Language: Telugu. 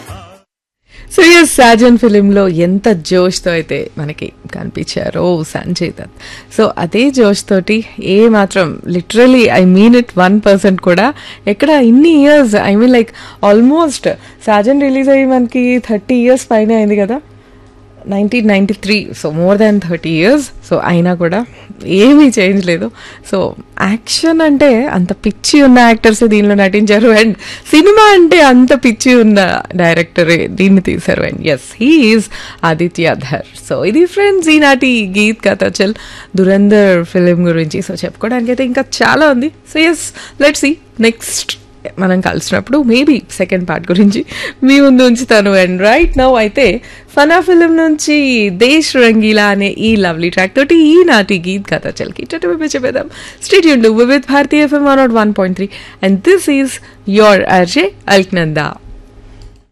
సో ఎస్ సాజన్ ఫిలింలో ఎంత జోష్తో అయితే మనకి కనిపించారో సంజయ్ దత్ సో అదే జోష్ తోటి ఏ మాత్రం literally I mean it one percent కూడా ఎక్కడ ఇన్ని years I mean like almost Saajan release అయ్యి మనకి థర్టీ ఇయర్స్ పైన అయింది కదా nineteen ninety three so more than thirty years so అయినా కూడా ఏమీ చేంజ్ లేదు సో యాక్షన్ అంటే అంత పిచ్చి ఉన్న యాక్టర్స్ దీనిలో నటించారు అండ్ సినిమా అంటే అంత పిచ్చి ఉన్న డైరెక్టరే దీన్ని తీశారు and yes he's Aditya Dhar so ఇది ఫ్రెండ్స్ ఈనాటి గీత్ కథ చల్ దురంధర్ ఫిలిం గురించి సో చెప్పుకోవడానికి అయితే ఇంకా చాలా ఉంది so yes let see next మనం కలిసినప్పుడు మేబీ సెకండ్ పార్ట్ గురించి మీ ముందు ఉంచుతాను అండ్ రైట్ నౌ అయితే ఫనా ఫిలిం నుంచి దేశ్ రంగీలా అనే ఈ లవ్లీ ట్రాక్ తోటి ఈ నాటి గీత్ కథ చల్కి ఇటు చెప్పేద్దాం స్టేట్ యూన్ with Bharatiya FM one nought one point three and this is your RJ Alaknanda